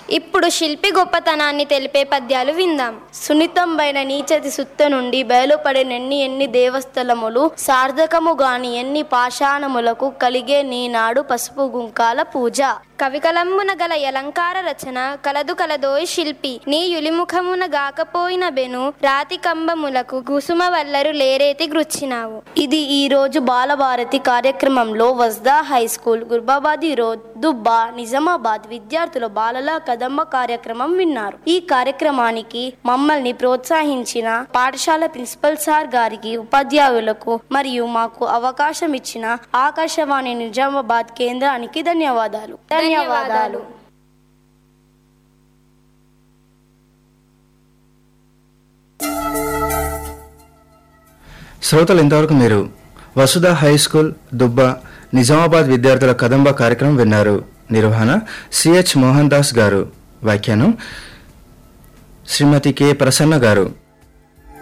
ఇప్పుడు శిల్పి గొప్పతనాన్ని తెలిపే పద్యాలు విందాం సున్నితంబైన నీచతి సుత్త నుండి బయలుపడినెన్ని ఎన్ని దేవస్థలములు సార్థకము గాని ఎన్ని పాషాణములకు కలిగే నీనాడు పసుపు గుంకాల పూజ కవికలంబున గల అలంకార రచన కలదు కలదోయ్ శిల్పి నీ యులిముఖమున గాకపోయిన బెను రాతి కంబములకు కుసుమ వల్లరు లేరేతి గృచ్చినావు ఇది ఈ రోజు బాలభారతి కార్యక్రమంలో Vajda high school Gurbabad road Dubba Nizamabad విద్యార్థుల బాలల కదంబ కార్యక్రమం విన్నారు ఈ కార్యక్రమానికి మమ్మల్ని ప్రోత్సహించిన పాఠశాల ప్రిన్సిపల్ సార్ గారికి ఉపాధ్యాయులకు మరియు మాకు అవకాశం ఇచ్చిన ఆకాశవాణి నిజామాబాద్ కేంద్రానికి ధన్యవాదాలు ధన్యవాదాలు శ్రోతలు ఇంతవరకు మీరు వసుధ హై స్కూల్ దుబ్బ నిజామాబాద్ విద్యార్థుల కదంబ కార్యక్రమం విన్నారు నిర్వహణ సిహెచ్ మోహన్ దాస్ గారు వ్యాఖ్యానం శ్రీమతి కె ప్రసన్న గారు